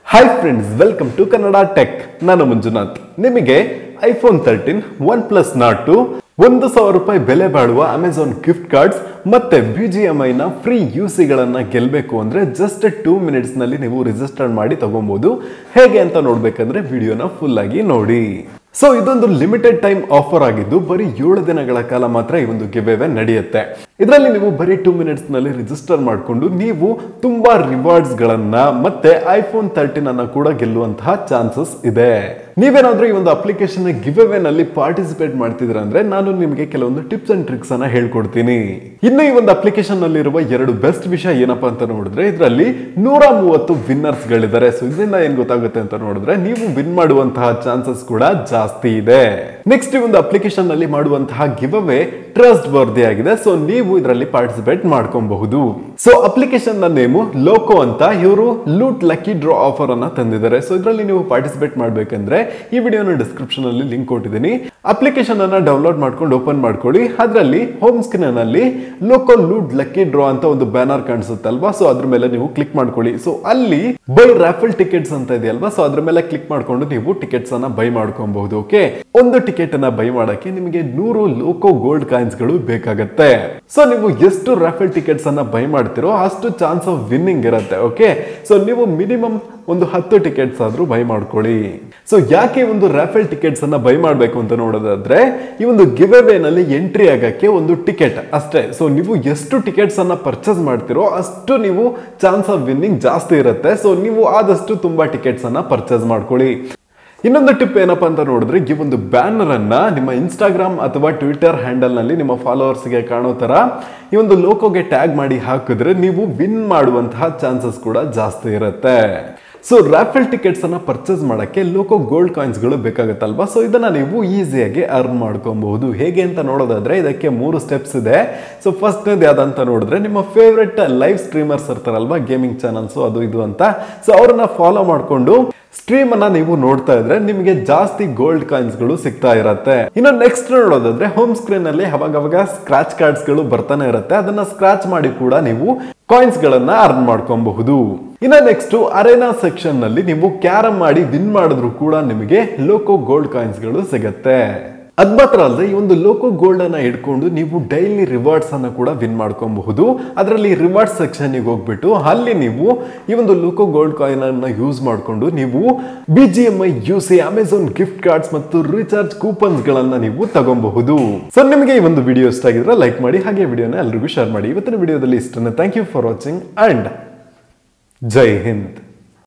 hi friends welcome to Kannada tech ನಾನು ಮಂಜುನಾಥ್ ನಿಮಗೆ iPhone thirteen OnePlus Nord two ಒಂದು ಸಾವಿರ ರೂಪಾಯಿ ಬೆಲೆ ಬಾಳುವ ಅಮೆಝಾನ್ ಗಿಫ್ಟ್ ಕಾರ್ಡ್ಸ್ ಮತ್ತೆ ಬಿ ಜಿ ಎಂ ಐನ ಫ್ರೀ ಯು ಸಿಗಳನ್ನ ಗೆಲ್ಲಬೇಕು ಅಂದ್ರೆ ಜಸ್ಟ್ ಟೂ ಮಿನಿಟ್ಸ್ ನಲ್ಲಿ ನೀವು ರಿಜಿಸ್ಟರ್ ಮಾಡಿ ತಗೊಬಹುದು ಹೇಗೆ ಅಂತ ನೋಡ್ಬೇಕಂದ್ರೆ ವಿಡಿಯೋನ ಫುಲ್ ಆಗಿ ನೋಡಿ ಸೊ ಇದೊಂದು ಲಿಮಿಟೆಡ್ ಟೈಮ್ ಆಫರ್ ಆಗಿದ್ದು ಬರೀ ಏಳು ದಿನಗಳ ಕಾಲ ಮಾತ್ರ ಈ ಒಂದು ಗಿವ್ ಅವೇ ನಡೆಯುತ್ತೆ ಇದರಲ್ಲಿ ನೀವು ಬರೀ ಟೂ ಮಿನಿಟ್ಸ್ ನಲ್ಲಿ ರಿಜಿಸ್ಟರ್ ಮಾಡಿಕೊಂಡು ನೀವು ತುಂಬಾ ರಿವಾರ್ಡ್ಸ್ ಗಳನ್ನ ಮತ್ತೆ ಐಫೋನ್ ತರ್ಟೀನ್ ಅನ್ನ ಕೂಡ ಗೆಲ್ಲುವಂತಹ ಚಾನ್ಸಸ್ ಇದೆ ನೀವೇನಾದ್ರೂ ಈ ಒಂದು ಅಪ್ಲಿಕೇಶನ್ ಗಿವ್ ಅವೇ ನಲ್ಲಿ ಪಾರ್ಟಿಸಿಪೇಟ್ ಮಾಡ್ತಿದ್ರ ಅಂದ್ರೆ ನಾನು ನಿಮಗೆ ಕೆಲವೊಂದು ಟಿಪ್ಸ್ ಅಂಡ್ ಟ್ರಿಕ್ಸ್ ಅನ್ನ ಹೇಳ್ಕೊಡ್ತೀನಿ ಇನ್ನು ಈ ಒಂದು ಅಪ್ಲಿಕೇಶನ್ ನಲ್ಲಿ ಇರುವ ಎರಡು ಬೆಸ್ಟ್ ವಿಷಯ ಏನಪ್ಪಾ ಅಂತ ನೋಡಿದ್ರೆ ಇದರಲ್ಲಿ ನೂರ ಮೂವತ್ತು ವಿನ್ನರ್ಸ್ ಗಳಿದ್ದಾರೆ ಸೊ ಇದರಿಂದ ಏನ್ ಗೊತ್ತಾಗುತ್ತೆ ಅಂತ ನೋಡಿದ್ರೆ ನೀವು ವಿನ್ ಮಾಡುವಂತಹ ಚಾನ್ಸಸ್ ಕೂಡ ಜಾಸ್ತಿ ಇದೆ ನೆಕ್ಸ್ಟ್ ಈ ಒಂದು ಅಪ್ಲಿಕೇಶನ್ ನಲ್ಲಿ ಮಾಡುವಂತಹ ಗಿವ್ ಅವೇ ಟ್ರಸ್ಟ್ ವರ್ದಿ ಆಗಿದೆ ಸೊ ನೀವು ಇದರಲ್ಲಿ ಪಾರ್ಟಿಸಿಪೇಟ್ ಮಾಡ್ಕೊಬಹುದು ಸೊ ಅಪ್ಲಿಕೇಶನ್ ನ ನೇಮು ಲೋಕೋ ಅಂತ ಇವರು ಲೂಟ್ ಲಕ್ಕಿ ಡ್ರಾ ಆಫರ್ ಅನ್ನ ತಂದಿದ್ದಾರೆ ಸೊ ಇದರಲ್ಲಿ ನೀವು ಪಾರ್ಟಿಸಿಪೇಟ್ ಮಾಡ್ಬೇಕಂದ್ರೆ ಈ ವಿಡಿಯೋನ ಡಿಸ್ಕ್ರಿಪ್ಷನ್ ಅಲ್ಲಿ ಲಿಂಕ್ ಕೊಟ್ಟಿದ್ದೀನಿ ಅಪ್ಲಿಕೇಶನ್ ಅನ್ನ ಡೌನ್ಲೋಡ್ ಮಾಡ್ಕೊಂಡು ಓಪನ್ ಮಾಡ್ಕೊಳ್ಳಿ ಅದರಲ್ಲಿ ಹೋಮ್ ಸ್ಕ್ರೀನ್ ಅಲ್ಲಿ ಲೋಕೋ ಲೂಟ್ ಲಕ್ಕಿ ಡ್ರಾ ಅಂತ ಒಂದು ಬ್ಯಾನರ್ ಕಾಣಿಸುತ್ತಲ್ವಾ ಸೊ ಅದ್ರ ಮೇಲೆ ನೀವು ಕ್ಲಿಕ್ ಮಾಡ್ಕೊಳ್ಳಿ ಸೊ ಅಲ್ಲಿ ಬೈ ರಾಫಲ್ ಟಿಕೆಟ್ಸ್ ಅಂತ ಇದೆಯಲ್ವಾ ಸೊ ಅದ್ರ ಮೇಲೆ ಕ್ಲಿಕ್ ಮಾಡ್ಕೊಂಡು ನೀವು ಟಿಕೆಟ್ಸ್ ಅನ್ನ ಬೈ ಮಾಡ್ಕೊಬಹುದು ಓಕೆ ಒಂದು ಟಿಕೆಟ್ ಅನ್ನ ಬೈ ಮಾಡಕ್ಕೆ ನಿಮಗೆ ನೂರು ಲೋಕೋ ಗೋಲ್ಡ್ ಕಾಯಿನ್ಸ್ ಗಳು ಬೇಕಾಗತ್ತೆ ಸೊ ನೀವು ಎಷ್ಟು ರಾಫೆಲ್ ಟಿಕೆಟ್ಸ್ ಅನ್ನ ಬೈ ಮಾಡ್ತಿರೋ ಅಷ್ಟು ಚಾನ್ಸ್ ಆಫ್ ವಿನ್ನಿಂಗ್ ಇರುತ್ತೆ ಓಕೆ ಸೊ ನೀವು ಮಿನಿಮಮ್ ಒಂದು ಹತ್ತು ಟಿಕೆಟ್ಸ್ ಆದ್ರೂ ಬೈ ಮಾಡ್ಕೊಳ್ಳಿ ಸೊ ಯಾಕೆ ಒಂದು ರಾಫೆಲ್ ಟಿಕೆಟ್ಸ್ ಅನ್ನ ಬೈ ಮಾಡಬೇಕು ಅಂತ ನೋಡೋದಾದ್ರೆ ಈ ಒಂದು ಗಿವ್ ನಲ್ಲಿ ಎಂಟ್ರಿ ಆಗಕ್ಕೆ ಒಂದು ಟಿಕೆಟ್ ಅಷ್ಟೇ ಸೊ ನೀವು ಎಷ್ಟು ಟಿಕೆಟ್ಸ್ ಅನ್ನ ಪರ್ಚೇಸ್ ಮಾಡ್ತಿರೋ ಅಷ್ಟು ನೀವು ಚಾನ್ಸ್ ಆಫ್ ವಿನ್ನಿಂಗ್ ಜಾಸ್ತಿ ಇರುತ್ತೆ ಸೊ ನೀವು ಆದಷ್ಟು ತುಂಬಾ ಟಿಕೆಟ್ಸ್ ಅನ್ನ ಪರ್ಚೇಸ್ ಮಾಡ್ಕೊಳ್ಳಿ ಇನ್ನೊಂದು ಟಿಪ್ ಏನಪ್ಪಾ ಅಂತ ನೋಡಿದ್ರೆ ಈ ಒಂದು ಬ್ಯಾನರ್ ಅನ್ನ ನಿಮ್ಮ ಇನ್ಸ್ಟಾಗ್ರಾಮ್ ಅಥವಾ ಟ್ವಿಟರ್ ಹ್ಯಾಂಡಲ್ ನಲ್ಲಿ ನಿಮ್ಮ ಫಾಲೋವರ್ಸ್ಗೆ ಕಾಣೋ ತರ ಈ ಒಂದು ಲೋಕೋಗೆ ಟ್ಯಾಗ್ ಮಾಡಿ ಹಾಕಿದ್ರೆ ನೀವು ವಿನ್ ಮಾಡುವಂತಹ ಚಾನ್ಸಸ್ ಕೂಡ ಜಾಸ್ತಿ ಇರುತ್ತೆ ಸೊ ರಾಫೆಲ್ ಟಿಕೆಟ್ಸ್ ಅನ್ನ ಪರ್ಚೇಸ್ ಮಾಡಕ್ಕೆ ಲೋಕೋ ಗೋಲ್ಡ್ ಕಾಯಿನ್ಸ್ ಗಳು ಬೇಕಾಗುತ್ತಲ್ವಾ ಸೊ ಇದನ್ನ ನೀವು ಈಸಿಯಾಗಿ ಅರ್ನ್ ಮಾಡ್ಕೊಬಹುದು ಹೇಗೆ ಅಂತ ನೋಡೋದಾದ್ರೆ ಇದಕ್ಕೆ ಮೂರು ಸ್ಟೆಪ್ಸ್ ಇದೆ ಸೊ ಫಸ್ಟ್ನೇದು ಯಾವ್ದಂತ ನೋಡಿದ್ರೆ ನಿಮ್ಮ ಫೇವ್ರೆಟ್ ಲೈವ್ ಸ್ಟ್ರೀಮರ್ಸ್ ಇರ್ತಾರಲ್ವಾ ಗೇಮಿಂಗ್ ಚಾನಲ್ಸ್ ಅದು ಇದು ಅಂತ ಸೊ ಅವ್ರನ್ನ ಫಾಲೋ ಮಾಡ್ಕೊಂಡು ಸ್ಟ್ರೀಮ್ ಅನ್ನ ನೀವು ನೋಡ್ತಾ ಇದ್ರೆ ನಿಮಗೆ ಜಾಸ್ತಿ ಗೋಲ್ಡ್ ಕಾಯಿನ್ಸ್ ಗಳು ಸಿಗ್ತಾ ಇರತ್ತೆ ಇನ್ನು ನೆಕ್ಸ್ಟ್ ನೋಡೋದಾದ್ರೆ ಹೋಮ್ ಸ್ಕ್ರೀನ್ ಅಲ್ಲಿ ಅವಾಗವಾಗ ಸ್ಕ್ರಾಚ್ ಕಾರ್ಡ್ಸ್ ಗಳು ಬರ್ತಾನೆ ಇರುತ್ತೆ ಅದನ್ನ ಸ್ಕ್ರಾಚ್ ಮಾಡಿ ಕೂಡ ನೀವು ಕಾಯಿನ್ಸ್ ಗಳನ್ನ ಅರ್ನ್ ಮಾಡ್ಕೊಬಹುದು ಇನ್ನ ನೆಕ್ಸ್ಟ್ ಅರೇನಾ ಸೆಕ್ಷನ್ ನಲ್ಲಿ ನೀವು ಕ್ಯಾರಮ್ ಮಾಡಿ ವಿನ್ ಮಾಡಿದ್ರು ಕೂಡ ನಿಮಗೆ ಲೋಕೋ ಗೋಲ್ಡ್ ಕಾಯಿನ್ಸ್ ಗಳು ಸಿಗತ್ತೆ ಅದ್ ಮಾತ್ರ ಅಲ್ಲದೆ ಈ ಒಂದು ಲೋಕೋ ಗೋಲ್ಡ್ ಅನ್ನ ಇಟ್ಕೊಂಡು ನೀವು ಡೈಲಿ ರಿವಾರ್ಡ್ಸ್ ಅನ್ನ ಕೂಡ ವಿನ್ ಮಾಡ್ಕೊಬಹುದು ಅದರಲ್ಲಿ ರಿವಾರ್ಡ್ ಸೆಕ್ಷನ್ ಹೋಗ್ಬಿಟ್ಟು ಅಲ್ಲಿ ನೀವು ಈ ಒಂದು ಲೋಕೋ ಗೋಲ್ಡ್ ಕಾಯಿನ್ ಅನ್ನ ಯೂಸ್ ಮಾಡಿಕೊಂಡು ನೀವು B G M I U C Amazon gift cards ಮತ್ತು ರೀಚಾರ್ಜ್ ಕೂಪನ್ಸ್ ಗಳನ್ನ ನೀವು ತಗೊಬಹುದು ಸೊ ನಿಮಗೆ ಈ ಒಂದು ವಿಡಿಯೋ ಇಷ್ಟ ಆಗಿದ್ರೆ ಲೈಕ್ ಮಾಡಿ ಹಾಗೆ ವಿಡಿಯೋನ ಎಲ್ರಿಗೂ ಶೇರ್ ಮಾಡಿ ಇವತ್ತಿನ ವಿಡಿಯೋದಲ್ಲಿ ಇಷ್ಟನ್ನ thank you for watching and ಜೈ ಹಿಂದ್